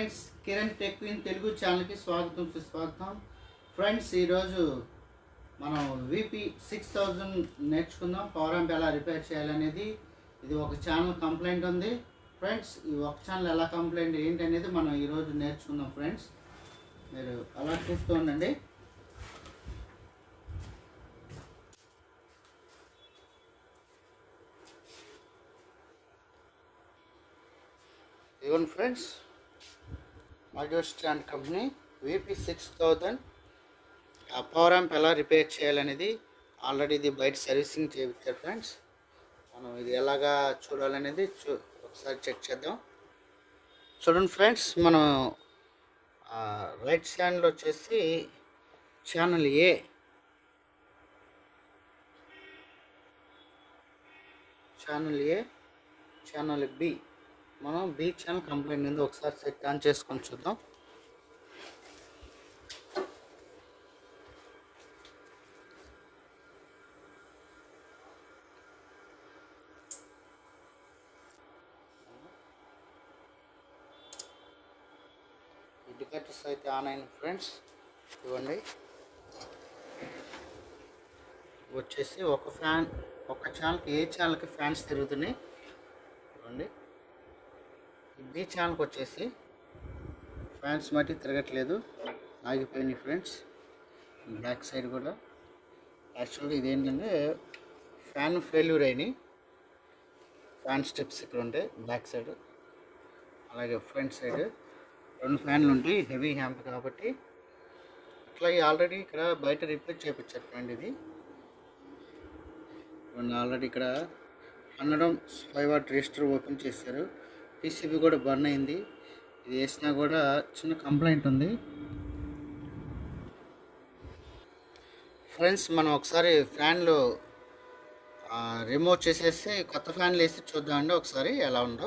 friends Kiran tech in Telugu ఛానల్కి స్వాగతం సుస్వాగతం ఫ్రెండ్స్ ఈరోజు మనం విపి సిక్స్ థౌజండ్ నేర్చుకుందాం పవర్ ఆంప్ ఎలా రిపేర్ చేయాలనేది ఇది ఒక ఛానల్ కంప్లైంట్ ఉంది ఫ్రెండ్స్ ఈ ఒక ఛానల్ ఎలా కంప్లైంట్ ఏంటి అనేది మనం ఈరోజు నేర్చుకుందాం ఫ్రెండ్స్ మీరు అలా చూస్తూ ఉండండి ఇవన్ friends audio stand company VP six thousand ఆ పవర్ యాంప్ ఎలా రిపేర్ చేయాలనేది ఆల్రెడీ ఇది బయట సర్వీసింగ్ చేయించారు ఫ్రెండ్స్ మనం ఇది ఎలాగా చూడాలనేది చూ ఒకసారి చెక్ చేద్దాం చూడండి ఫ్రెండ్స్ మనం రైట్ స్టాండ్లో వచ్చేసి channel A channel A channel B మనం బి ఛానల్ కంప్లైంట్ ఉంది ఒకసారి సెట్ ఆన్ చేసుకొని చూద్దాం ఇండికేటర్స్ అయితే ఆన్ అయిన ఫ్రెండ్స్ ఇవ్వండి వచ్చేసి ఒక ఫ్యాన్ ఒక ఛానల్కి ఏ ఛానల్కి ఫ్యాన్స్ తిరుగుతున్నాయి ఇవ్వండి ఈ బీ ఛానల్కి వచ్చేసి ఫ్యాన్స్ మట్టి తిరగట్లేదు ఆగిపోయినాయి ఫ్రెండ్స్ బ్యాక్ సైడ్ కూడా యాక్చువల్గా ఇదేంటంటే ఫ్యాన్ ఫెయిల్యూర్ అయినాయి ఫ్యాన్ స్టెప్స్ ఇక్కడ ఉంటాయి బ్యాక్ సైడ్ అలాగే ఫ్రంట్ సైడ్ రెండు ఫ్యాన్లు ఉంటాయి హెవీ హ్యాంప్ కాబట్టి అట్లాగే ఆల్రెడీ ఇక్కడ బయట రిపేర్ చేయించారు ఫ్రెండ్ ఇది ఆల్రెడీ ఇక్కడ hundred five watt resistor open చేశారు పీసీబీ కూడా బర్న్ అయింది ఇది వేసినా కూడా చిన్న కంప్లైంట్ ఉంది ఫ్రెండ్స్ మనం ఒకసారి ఫ్యాన్లు రిమూవ్ చేసేసి కొత్త ఫ్యాన్లు వేసి చూద్దామండి ఒకసారి ఎలా ఉందో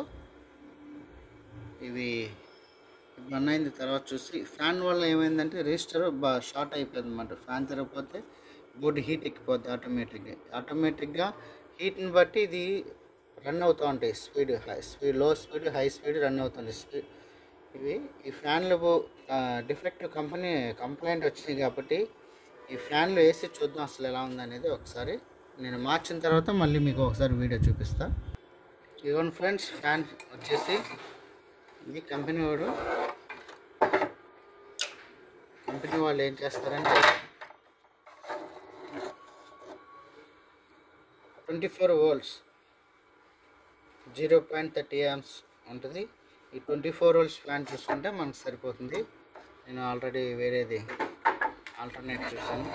ఇవి బర్న్ అయింది తర్వాత చూసి ఫ్యాన్ వల్ల ఏమైందంటే రిజిస్టర్ బా షార్ట్ అయిపోయింది అనమాట ఫ్యాన్ తిరగకపోతే బోర్డు హీట్ ఎక్కిపోద్ది ఆటోమేటిక్గా ఆటోమేటిక్గా హీట్ని బట్టి ఇది రన్ అవుతూ ఉంటాయి speed high speed low speed high speed run అవుతుంది స్పీడ్ ఇవి ఈ ఫ్యాన్లు డిఫెక్టివ్ కంపెనీ కంప్లైంట్ వచ్చినాయి కాబట్టి ఈ ఫ్యాన్లు వేసి చూద్దాం అసలు ఎలా ఉందనేది ఒకసారి నేను మార్చిన తర్వాత మళ్ళీ మీకు ఒకసారి వీడియో చూపిస్తా ఇవన్ ఫ్రెండ్స్ ఫ్యాన్ వచ్చేసి ఇది కంపెనీ వాడు కంపెనీ వాళ్ళు ఏం చేస్తారంటే twenty four volts zero point thirty amps ఉంటుంది ఈ ట్వంటీ ఫోర్ వోల్ట్స్ ఫ్యాన్ చూసుకుంటే మనకు సరిపోతుంది నేను ఆల్రెడీ వేరేది ఆల్టర్నేట్ చూసాను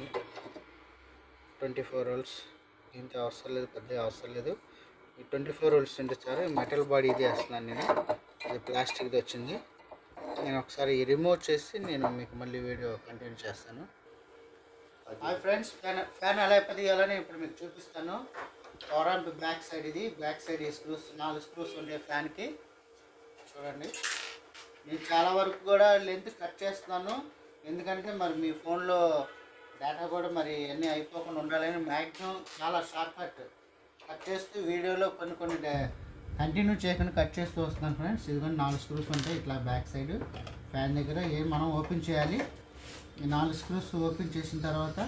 ట్వంటీ ఫోర్ వోల్ట్స్ ఇంత అవసరం లేదు పెద్దగా అవసరం లేదు ఈ ట్వంటీ ఫోర్ వోల్ట్స్ ఉంటే చాలు మెటల్ బాడీ ఇది వేస్తున్నాను నేను ఇది ప్లాస్టిక్ది వచ్చింది నేను ఒకసారి రిమూవ్ చేసి నేను మీకు మళ్ళీ వీడియో కంటిన్యూ చేస్తాను హాయ్ ఫ్రెండ్స్ ఫ్యాన్ ఫ్యాన్ ఎలా తీయాలని ఇప్పుడు మీకు చూపిస్తాను పవర్ బ్యాక్ సైడ్ ఇది బ్యాక్ సైడ్ ఈ స్క్రూస్ నాలుగు స్క్రూస్ ఉండే ఫ్యాన్కి చూడండి నేను చాలా వరకు కూడా లెంత్ కట్ చేస్తున్నాను ఎందుకంటే మరి మీ ఫోన్లో డేటా కూడా మరి అన్నీ అయిపోకుండా ఉండాలని మ్యాక్సిమం చాలా షార్ట్ కట్ కట్ చేస్తూ వీడియోలో కొన్ని కొన్ని కంటిన్యూ చేయకుండా కట్ చేస్తూ వస్తున్నాను ఫ్రెండ్స్ ఇదిగోండి నాలుగు స్క్రూస్ ఉంటాయి ఇట్లా బ్యాక్ సైడ్ ఫ్యాన్ దగ్గర ఏ మనం ఓపెన్ చేయాలి ఈ నాలుగు స్క్రూస్ ఓపెన్ చేసిన తర్వాత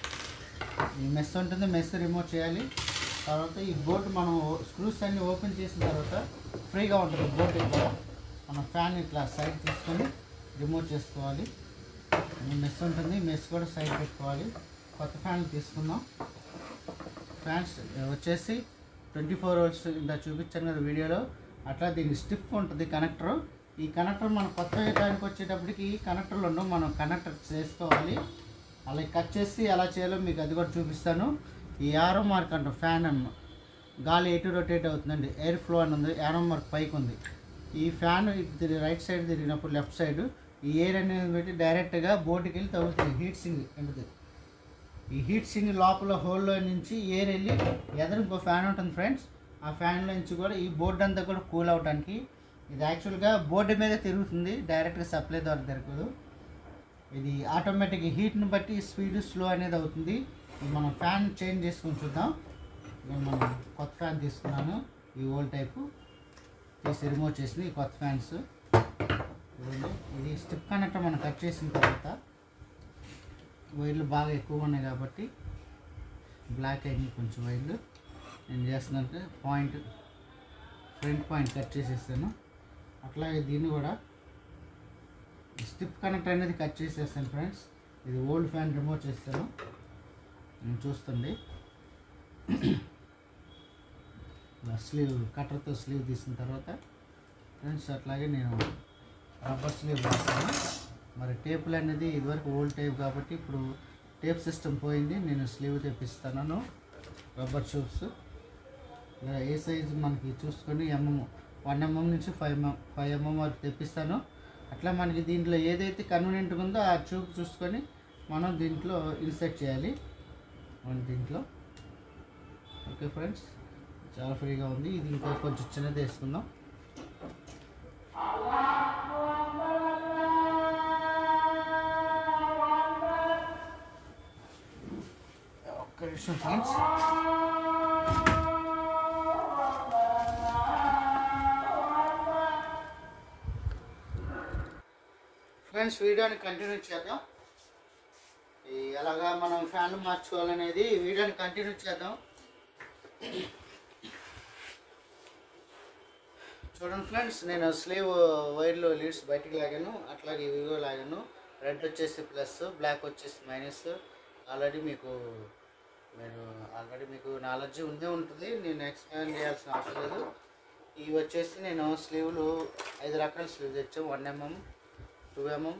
ఈ మెస్ ఉంటుంది మెస్ రిమూవ్ చేయాలి తర్వాత ఈ బోర్డు మనం స్క్రూస్ అన్ని ఓపెన్ చేసిన తర్వాత ఫ్రీగా ఉంటుంది బోర్డు ఇక్కడ మనం ఫ్యాన్ ఇట్లా సైడ్ తీసుకొని రిమూవ్ చేసుకోవాలి ఈ మెస్ ఉంటుంది మెస్ కూడా సైడ్ పెట్టుకోవాలి కొత్త ఫ్యాన్ తీసుకుందాం ఫ్యాన్స్ వచ్చేసి ట్వంటీ ఫోర్ అవర్స్ ఇంత చూపించాను కదా వీడియోలో అట్లా దీనికి స్టిఫ్ ఉంటుంది కనెక్టర్ ఈ కనెక్టర్ మనం కొత్త వేయడానికి వచ్చేటప్పటికి ఈ కనెక్టర్లు ఉండవు మనం కనెక్టర్ చేసుకోవాలి అలా కట్ చేసి ఎలా చేయాలో మీకు అది కూడా చూపిస్తాను ఈ యారో మార్క్ అంట ఫ్యాన్ అన్న గాలి ఎటు రొటేట్ అవుతుందండి ఎయిర్ ఫ్లో అని ఉంది యారో మార్క్ పైకి ఉంది ఈ ఫ్యాన్ తిరిగి రైట్ సైడ్ తిరిగినప్పుడు లెఫ్ట్ సైడ్ ఈ ఎయిర్ అనేది పెట్టి డైరెక్ట్గా బోర్డుకి వెళ్ళి తగ్గుతుంది హీట్ సింగ్ ఉంటుంది ఈ హీట్ సింగ్ లోపల హోల్లో నుంచి ఎయిర్ వెళ్ళి ఎదురు ఇంకో ఫ్యాన్ ఉంటుంది ఫ్రెండ్స్ ఆ ఫ్యాన్లో నుంచి కూడా ఈ బోర్డు అంతా కూడా కూల్ అవడానికి ఇది యాక్చువల్గా బోర్డు మీద తిరుగుతుంది డైరెక్ట్గా సప్లై ద్వారా తిరగదు ఇది ఆటోమేటిక్ హీట్ని బట్టి స్పీడ్ స్లో అనేది అవుతుంది ఇది మనం ఫ్యాన్ చేంజ్ చేసుకొని చూద్దాం నేను మనం కొత్త ఫ్యాన్ తీసుకున్నాను ఈ ఓల్డ్ టైపు తీసి రిమూవ్ చేసింది ఈ కొత్త ఫ్యాన్స్ చూడండి ఇది స్టిప్ కనెక్టర్ మనం కట్ చేసిన తర్వాత వైర్లు బాగా ఎక్కువ ఉన్నాయి కాబట్టి బ్లాక్ అయింది కొంచెం వైర్లు నేను చేస్తున్నానంటే పాయింట్ ఫ్రంట్ పాయింట్ కట్ చేసేస్తాను అట్లాగే దీన్ని కూడా స్టిప్ కనెక్టర్ అనేది కట్ చేసేస్తాను ఫ్రెండ్స్ ఇది ఓల్డ్ ఫ్యాన్ రిమూవ్ చేస్తాను నేను చూస్తుంది ఇలా స్లీవ్ కట్టర్తో స్లీవ్ తీసిన తర్వాత ఫ్రెండ్స్ అట్లాగే నేను రబ్బర్ స్లీవ్ వాడతాను మరి టేపులు అనేది ఇదివరకు ఓల్డ్ టైప్ కాబట్టి ఇప్పుడు టేప్ సిస్టమ్ పోయింది నేను స్లీవ్ తెప్పిస్తాను రబ్బర్ ట్యూబ్స్ ఇలా ఏ సైజు మనకి చూసుకొని ఎంఎం వన్ ఎంఎం నుంచి ఫైవ్ ఎంఎం ఫైవ్ ఎంఎం వరకు తెప్పిస్తాను అట్లా మనకి దీంట్లో ఏదైతే కన్వీనియంట్గా ఉందో ఆ ట్యూబ్ చూసుకొని మనం దీంట్లో ఇన్సర్ట్ చేయాలి మన దీంట్లో ఓకే ఫ్రెండ్స్ చాలా ఫ్రీగా ఉంది ఇది ఇంకా కొంచెం చిన్నది వేసుకుందాం ఒక్క నిమిషం ఫ్రెండ్స్ ఫ్రెండ్స్ వీడియోని కంటిన్యూ చేద్దాం ఈ ఎలాగా మనం ఫ్యాన్లు మార్చుకోవాలనేది వీడియోని కంటిన్యూ చేద్దాం చూడండి ఫ్రెండ్స్ నేను స్లీవ్ వైర్లో లీడ్స్ బయటికి లాగాను అట్లాగే ఇవిగో లాగాను రెడ్ వచ్చేసి ప్లస్ బ్లాక్ వచ్చేసి మైనస్ ఆల్రెడీ మీకు మీరు ఆల్రెడీ మీకు నాలెడ్జ్ ఉందే ఉంటుంది నేను ఎక్స్ప్లెయిన్ చేయాల్సిన అవసరం లేదు ఇవి వచ్చేసి నేను స్లీవ్లు ఐదు రకాల స్లీవ్ తెచ్చాను one mm two mm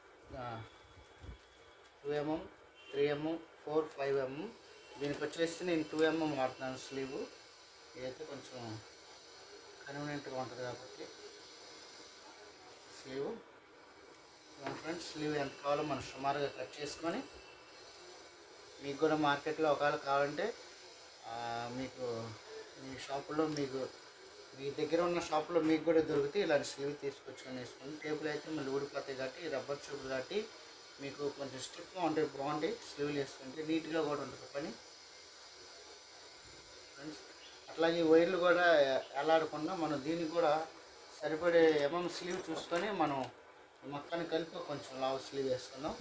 two mm three mm four five mm దీనికి వచ్చేసి నేను టూ ఎంఎం వాడుతున్నాను స్లీవ్ ఇదైతే కొంచెం కన్వీనియంట్గా ఉంటుంది కాబట్టి స్లీవ్ ఫ్రెండ్స్ స్లీవ్ ఎంత కావాలో మనం సుమారుగా కట్ చేసుకొని మీకు కూడా మార్కెట్లో ఒకవేళ కావాలంటే ఆ, మీకు మీ షాపులో మీకు మీ దగ్గర ఉన్న షాపులో మీకు కూడా దొరికితే ఇలాంటి స్లీవ్ తీసుకొచ్చుకొని వేసుకొని టేబుల్ అయితే మళ్ళీ ఊడిపోతాయి కాబట్టి రబ్బర్ ట్యూబ్ కాబట్టి మీకు కొంచెం స్టిఫ్గా ఉంటాయి బాగుంటాయి స్లీవ్లు వేసుకుంటే నీట్గా కూడా ఉంటుంది పని ఫ్రెండ్స్ అట్లాగే ఈ వైర్లు కూడా ఎలాడకుండా మనం దీనికి కూడా సరిపడే ఎంఎం స్లీవ్ చూసుకొని మనం ఈ మొత్తాన్ని కలిపి కొంచెం లావు స్లీవ్ వేసుకుందాం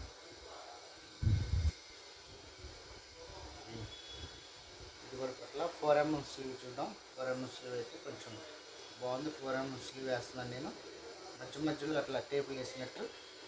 ఇది కూడా పట్ల ఫోర్ ఎంఎం స్లీవ్ చూద్దాం ఫోర్ ఎంఎం స్లీవ్ అయితే కొంచెం బాగుంది ఫోర్ ఎంఎం స్లీవ్ వేస్తున్నాను నేను మధ్య మధ్యలో అట్లా టేపులు వేసినట్టు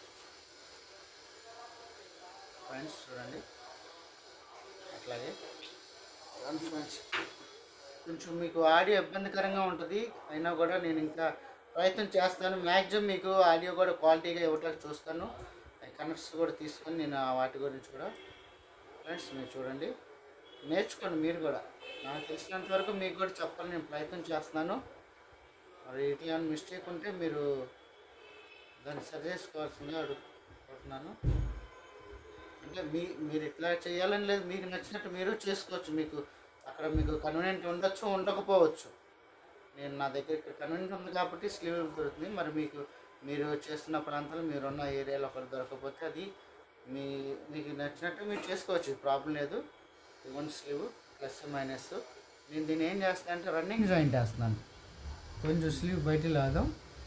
ఫ్రెండ్స్ చూడండి అట్లాగే చూడండి ఫ్రెండ్స్ కొంచెం మీకు ఆడియో ఇబ్బందికరంగా ఉంటుంది అయినా కూడా నేను ఇంకా ప్రయత్నం చేస్తాను మ్యాక్సిమం మీకు ఆడియో కూడా క్వాలిటీగా ఇవ్వటానికి చూస్తాను కనెక్ట్స్ కూడా తీసుకొని నేను ఆ వాటి గురించి కూడా ఫ్రెండ్స్ మీరు చూడండి నేర్చుకోండి మీరు కూడా నాకు తెలిసినంత వరకు మీకు కూడా చెప్పాలని నేను ప్రయత్నం చేస్తున్నాను మరి ఇట్లా మిస్టేక్ ఉంటే మీరు దాన్ని సరి చేసుకోవాల్సిందిగా అడుగుతున్నాను అంటే మీ మీరు ఇట్లా చేయాలని లేదు మీకు నచ్చినట్టు మీరు చేసుకోవచ్చు మీకు అక్కడ మీకు కన్వీనియంట్ ఉండొచ్చు ఉండకపోవచ్చు నేను నా దగ్గర ఇక్కడ కన్వీనియంట్ ఉంది కాబట్టి స్లీవ్ దొరుకుతుంది మరి మీకు మీరు చేస్తున్న ప్రాంతాలు మీరున్న ఏరియాలో ఒకటి దొరకకపోతే అది మీ మీకు నచ్చినట్టు మీరు చేసుకోవచ్చు ప్రాబ్లం లేదు ఇవ్వండి స్లీవ్ ప్లస్ మైనస్ నేను దీన్ని ఏం చేస్తాను అంటే రన్నింగ్ జాయింట్ వేస్తున్నాను కొంచెం స్లీవ్ బయట లాదాం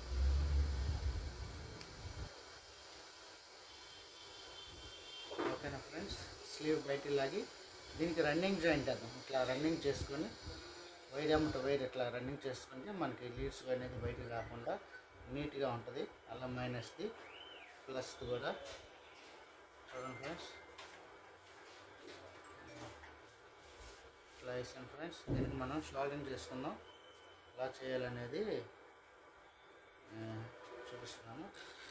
ఓకేనా ఫ్రెండ్స్ స్లీవ్ బయటికి లాగి దీనికి రన్నింగ్ జాయింట్ వేద్దాం ఇట్లా రన్నింగ్ చేసుకొని వైర్ అమ్మట వైర్ ఇట్లా రన్నింగ్ చేసుకుంటే మనకి లీడ్స్ అనేది బయటికి రాకుండా నీట్గా ఉంటుంది అలా మైనస్ది ప్లస్ది కూడా చూడండి ఫ్రెండ్స్ ఇట్లా వేసాను ఫ్రెండ్స్ దీనికి మనం షాల్డింగ్ చేసుకుందాం ఎలా చేయాలనేది ఆ, చూపిస్తున్నాను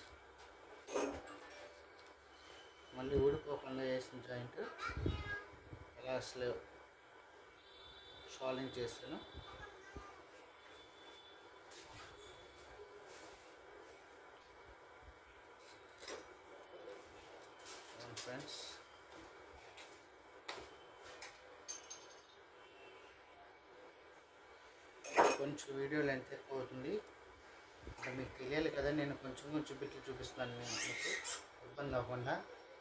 మళ్ళీ ఊడిపోకుండా వేసిన జాయింట్ ఎలా అసలు షాలింగ్ చేస్తాను ఫ్రెండ్స్ కొంచెం వీడియో లెంత్ ఎక్కువ అవుతుంది అంటే మీకు తెలియాలి కదా నేను కొంచెం కొంచెం బిట్లు చూపిస్తున్నాను నేను మీకు ఇబ్బంది అవ్వకుండా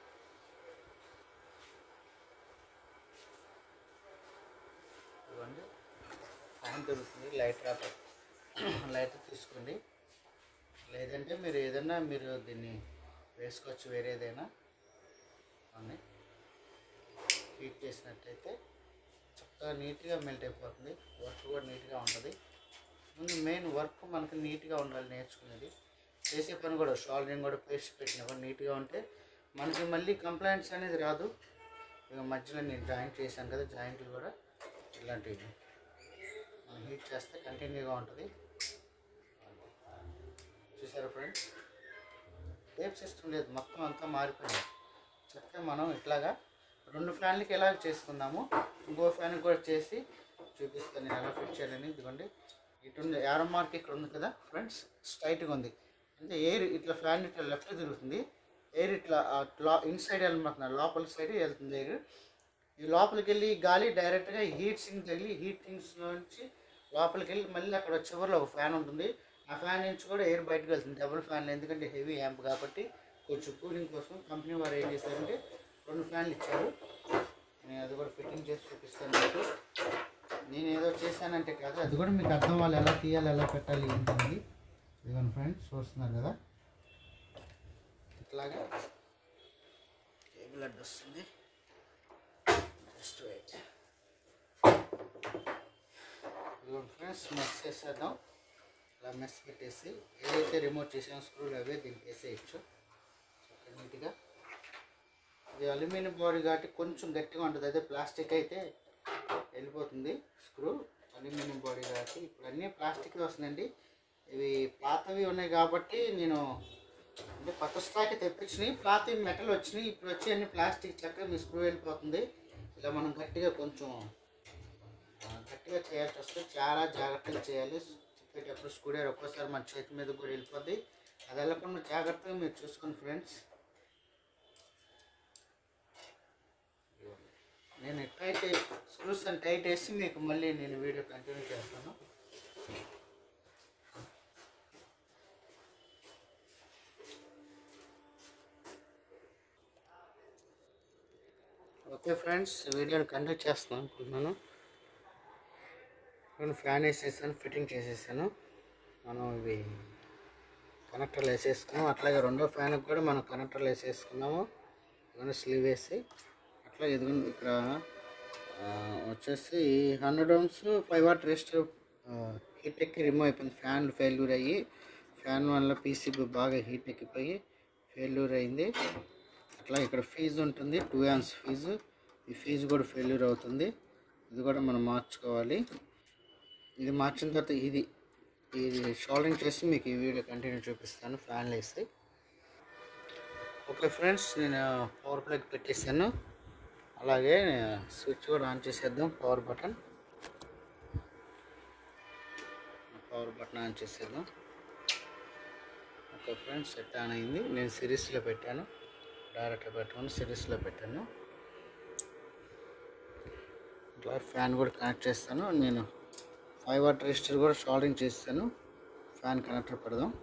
ఇవ్వండి ఫ్యాన్ దొరుకుతుంది లైట్ రాక లైట్ తీసుకోండి లేదంటే మీరు ఏదైనా మీరు దీన్ని వేసుకోవచ్చు వేరేదైనా అని హీట్ చేసినట్టయితే చక్కగా నీట్గా మెల్ట్ అయిపోతుంది వర్క్ కూడా నీట్గా ఉంటుంది ముందు మెయిన్ వర్క్ మనకి నీట్గా ఉండాలి నేర్చుకునేది చేసే పని కూడా షోల్డరింగ్ కూడా పేస్ట్ పెట్టినా కూడా నీట్గా ఉంటే మనకి మళ్ళీ కంప్లైంట్స్ అనేది రాదు ఇక మధ్యలో నేను జాయింట్ చేశాను కదా జాయింట్లు కూడా ఇలాంటివి మనం హీట్ చేస్తే కంటిన్యూగా ఉంటుంది చూసారా ఫ్రెండ్స్ టేప్ సిస్టమ్ లేదు మొత్తం అంతా మారిపోయింది చక్కగా మనం ఇట్లాగా రెండు ఫ్యాన్లకి ఎలా చేసుకుందాము ఇంకో ఫ్యాన్ కూడా చేసి చూపిస్తాను నేను ఎలా ఫిట్ చేయాలని ఇదిగోండి ఇటు ఉంది యారో మార్క్ ఇక్కడ ఉంది కదా ఫ్రెండ్స్ స్ట్రైట్గా ఉంది అంటే ఎయిర్ ఇట్లా ఫ్యాన్ ఇట్లా లెఫ్ట్ తిరుగుతుంది ఎయిర్ ఇట్లా లా ఇన్సైడ్ వెళ్ళమంటున్నారు లోపల సైడ్ వెళ్తుంది ఎయిర్ ఈ లోపలికి వెళ్ళి గాలి డైరెక్ట్గా హీట్ సింగ్ తగిలి హీట్ సింగ్స్ నుంచి లోపలికి వెళ్ళి మళ్ళీ అక్కడ చివరిలో ఒక ఫ్యాన్ ఉంటుంది ఆ ఫ్యాన్ నుంచి కూడా ఎయిర్ బయటకు వెళ్తుంది డబుల్ ఫ్యాన్లు ఎందుకంటే హెవీ యాంప్ కాబట్టి కొంచెం కూలింగ్ కోసం కంపెనీ వారు ఏం చేశారంటే రెండు ఫ్యాన్లు ఇచ్చారు నేను అది కూడా ఫిట్టింగ్ చేసి చూపిస్తాను మీకు నేను ఏదో చేశానంటే కాదు అది కూడా మీకు అర్థం వాళ్ళు ఎలా తీయాలి ఎలా పెట్టాలి ఏంటండి ఇదిగోండి ఫ్రెండ్స్ చూస్తున్నారు కదా ఇట్లాగా కేబుల్ అడ్డు వస్తుంది జస్ట్ వెయిట్ ఇదిగోండి ఫ్రెండ్స్ మెస్ చేసేద్దాం ఇలా మెస్ పెట్టేసి ఏదైతే రిమోట్ చేసామో స్క్రూలు అవే దీనికి వేసేయచ్చు చక్కగా నీట్గా ఇది అల్యూమినియం బాడీ కాబట్టి కొంచెం గట్టిగా ఉంటుంది అదే ప్లాస్టిక్ అయితే వెళ్ళిపోతుంది స్క్రూ అల్యూమినియం బాడీ కాబట్టి ఇప్పుడు అన్నీ ప్లాస్టిక్ వస్తుందండి ఇవి పాతవి ఉన్నాయి కాబట్టి నేను అంటే కొత్త స్టాక్ తెప్పించినాయి పాతవి మెటల్ వచ్చినాయి ఇప్పుడు వచ్చి అన్ని ప్లాస్టిక్ చక్కగా మీ స్క్రూ వెళ్ళిపోతుంది ఇలా మనం గట్టిగా కొంచెం ఆ, గట్టిగా చేయాల్సి వస్తే చాలా జాగ్రత్తగా చేయాలి తిప్పేటప్పుడు స్క్రూ డ్రైవర్ ఒక్కోసారి మన చేతి మీద కూడా వెళ్ళిపోద్ది అది వెళ్ళకుండా జాగ్రత్తగా మీరు చూసుకోండి ఫ్రెండ్స్ నేను ఎట్లయితే స్క్రూస్ అని టైట్ వేసి మీకు మళ్ళీ నేను వీడియో కంటిన్యూ చేస్తాను ఓకే ఫ్రెండ్స్ వీడియోని కంటిన్యూ చేస్తున్నాను అనుకుంటున్నాను నేను ఫ్యాన్ వేసేసాను ఫిట్టింగ్ చేసేసాను మనం ఇవి కనెక్టర్లు వేసేసుకున్నాం అట్లాగే రెండో ఫ్యాన్కి కూడా మనం కనెక్టర్లు వేసేసుకున్నాము ఇవన్నీ స్లీవ్ వేసి అట్లా ఎదుగు ఇక్కడ ఆ, వచ్చేసి hundred ohms five watt resistor heat ఎక్కి రిమూవ్ అయిపోయింది ఫ్యాన్ ఫెయిల్యూర్ అయ్యి ఫ్యాన్ వల్ల పీసీబీ బాగా హీట్ ఎక్కిపోయి ఫెయిల్యూర్ అయింది అట్లా ఇక్కడ ఫీజు ఉంటుంది టూ యాన్స్ ఫీజు ఈ ఫీజు కూడా ఫెయిల్యూర్ అవుతుంది ఇది కూడా మనం మార్చుకోవాలి ఇది మార్చిన తర్వాత ఇది ఇది షోల్డరింగ్ చేసి మీకు ఈ వీడియో కంటిన్యూ చూపిస్తాను ఫ్యాన్లు వేసి ఓకే ఫ్రెండ్స్ నేను పవర్ ప్లగ్ పెట్టేసాను అలాగే స్విచ్ కూడా ఆన్ చేసేద్దాం power button power button on చేసేద్దాం ఓకే ఫ్రెండ్స్ సెట్ ఆన్ అయింది నేను సిరీస్లో పెట్టాను డైరెక్ట్గా పెట్టుకొని సిరీస్లో పెట్టాను ఇట్లా ఫ్యాన్ కూడా కనెక్ట్ చేస్తాను నేను ఫైవ్ వాట్ రెజిస్టర్ కూడా షోల్డరింగ్ చేస్తాను ఫ్యాన్ కనెక్టర్ పెడదాం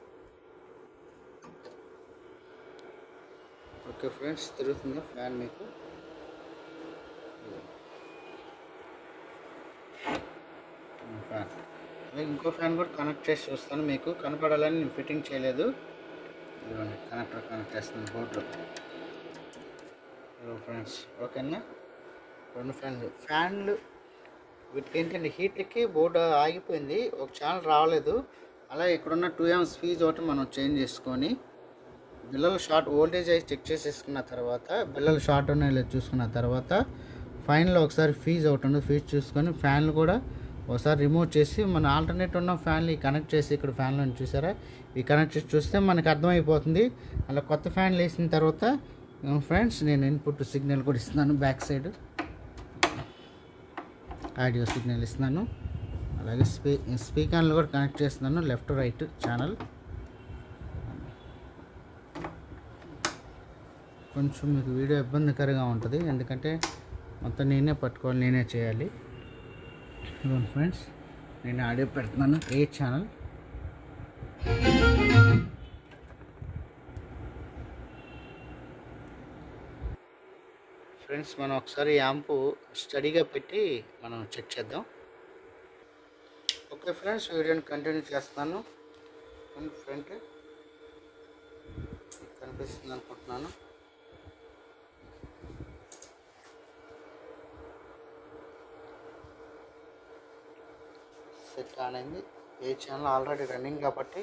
ఓకే ఫ్రెండ్స్ తిరుగుతుందా ఫ్యాన్ మీకు ఫ్యాన్ అలాగే ఇంకో ఫ్యాన్ కూడా కనెక్ట్ చేసి చూస్తాను మీకు కనపడాలని నేను ఫిట్టింగ్ చేయలేదు ఇదిగోండి కనెక్టర్ కనెక్ట్ చేస్తున్నాను బోర్డులో ఇదిగో ఫ్రెండ్స్ ఓకేనా రెండు ఫ్యాన్లు ఫ్యాన్లు వీటికి ఏంటంటే హీట్ ఎక్కి బోర్డు ఆగిపోయింది ఒక ఛానల్ రావలేదు అలా ఇక్కడున్న టూ ఎంస్ ఫీజ్ ఒకటి మనం చేంజ్ చేసుకొని బిల్లలు షార్ట్ వోల్టేజ్ అయితే చెక్ చేసేసుకున్న తర్వాత బిల్లలు షార్ట్ ఉన్నాయో లేదో చూసుకున్న తర్వాత ఫైనల్ ఒకసారి ఫీజ్ ఒకటి ఉంది ఫీజ్ చూసుకొని ఫ్యాన్లు కూడా ఒకసారి రిమూవ్ చేసి మన ఆల్టర్నేట్ ఉన్న ఫ్యాన్లు కనెక్ట్ చేసి ఇక్కడ ఫ్యాన్లు చూసారా ఇవి కనెక్ట్ చేసి చూస్తే మనకు అర్థమైపోతుంది అలా కొత్త ఫ్యాన్లు వేసిన తర్వాత ఫ్రెండ్స్ నేను ఇన్పుట్ సిగ్నల్ కూడా ఇస్తున్నాను బ్యాక్ సైడ్ ఆడియో సిగ్నల్ ఇస్తున్నాను అలాగే స్పీ స్పీకర్లు కూడా కనెక్ట్ చేస్తున్నాను లెఫ్ట్ రైట్ ఛానల్ కొంచెం మీకు వీడియో ఇబ్బందికరంగా ఉంటుంది ఎందుకంటే మొత్తం నేనే పట్టుకోవాలి నేనే చేయాలి ఇదిగోండి ఫ్రెండ్స్ నేను ఆడియో పెడుతున్నాను ఏ ఛానల్ ఫ్రెండ్స్ మనం ఒకసారి యాంపు స్టడీగా పెట్టి మనం చెక్ చేద్దాం ఓకే ఫ్రెండ్స్ వీడియోని కంటిన్యూ చేస్తాను ఫ్రంట్ కనిపిస్తుంది అనుకుంటున్నాను సెట్ ఆన్ అయింది ఏ ఛానల్ ఆల్రెడీ రన్నింగ్ కాబట్టి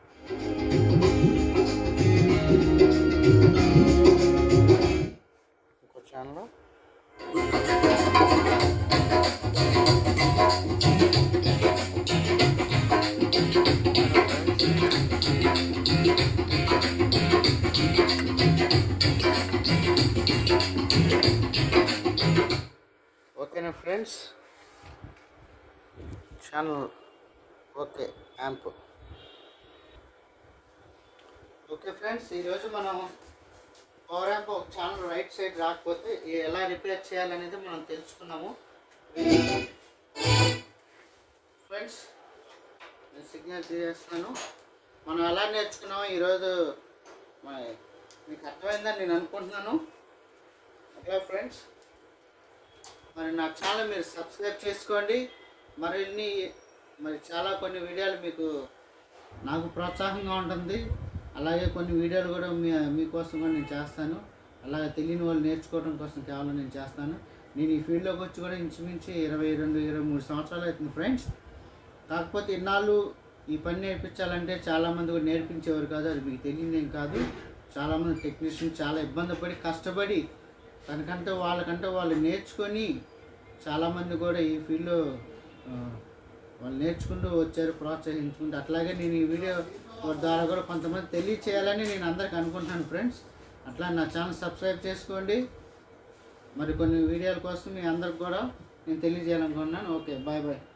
ఇంకో ఛానల్ ఓకేనా friends channel okay amp okay friends ఈరోజు మనం పవర్ యాంప్ ఒక ఛానల్ రైట్ సైడ్ రాకపోతే ఏ- ఎలా రిపేర్ చేయాలనేది మనం తెలుసుకున్నాము ఫ్రెండ్స్ నేను సిగ్నల్ తీసేస్తున్నాను మనం ఎలా నేర్చుకున్నామో ఈరోజు మరి మీకు అర్థమైందని నేను అనుకుంటున్నాను ఓకే ఫ్రెండ్స్ మరి నా ఛానల్ మీరు సబ్స్క్రైబ్ చేసుకోండి మరిన్ని మరి చాలా కొన్ని వీడియోలు మీకు నాకు ప్రోత్సాహంగా ఉంటుంది అలాగే కొన్ని వీడియోలు కూడా మీ మీకోసం కూడా నేను చేస్తాను అలాగే తెలియని వాళ్ళు నేర్చుకోవడం కోసం కేవలం నేను చేస్తాను నేను ఈ ఫీల్డ్లోకి వచ్చి కూడా ఇంచుమించు ఇరవై రెండు ఇరవై మూడు సంవత్సరాలు అవుతుంది ఫ్రెండ్స్ కాకపోతే ఇన్నాళ్ళు ఈ పని నేర్పించాలంటే చాలామంది కూడా నేర్పించేవారు కాదు అది మీకు తెలియదేం కాదు చాలామంది టెక్నీషియన్ చాలా ఇబ్బంది పడి కష్టపడి తనకంటే వాళ్ళకంటే వాళ్ళు నేర్చుకొని చాలామంది కూడా ఈ ఫీల్డ్లో ఆ, వాళ్ళు నేర్చుకుంటూ వచ్చారు ప్రోత్సహించుకుంటూ అట్లాగే నేను ఈ వీడియో ద్వారా కూడా కొంతమంది తెలియచేయాలని నేను అందరికి అనుకుంటున్నాను ఫ్రెండ్స్ అట్లా నా ఛానల్ సబ్స్క్రైబ్ చేసుకోండి మరి కొన్ని వీడియోల కోసం మీ అందరికి కూడా నేను తెలియజేయాలనుకుంటున్నాను ఓకే బాయ్ బాయ్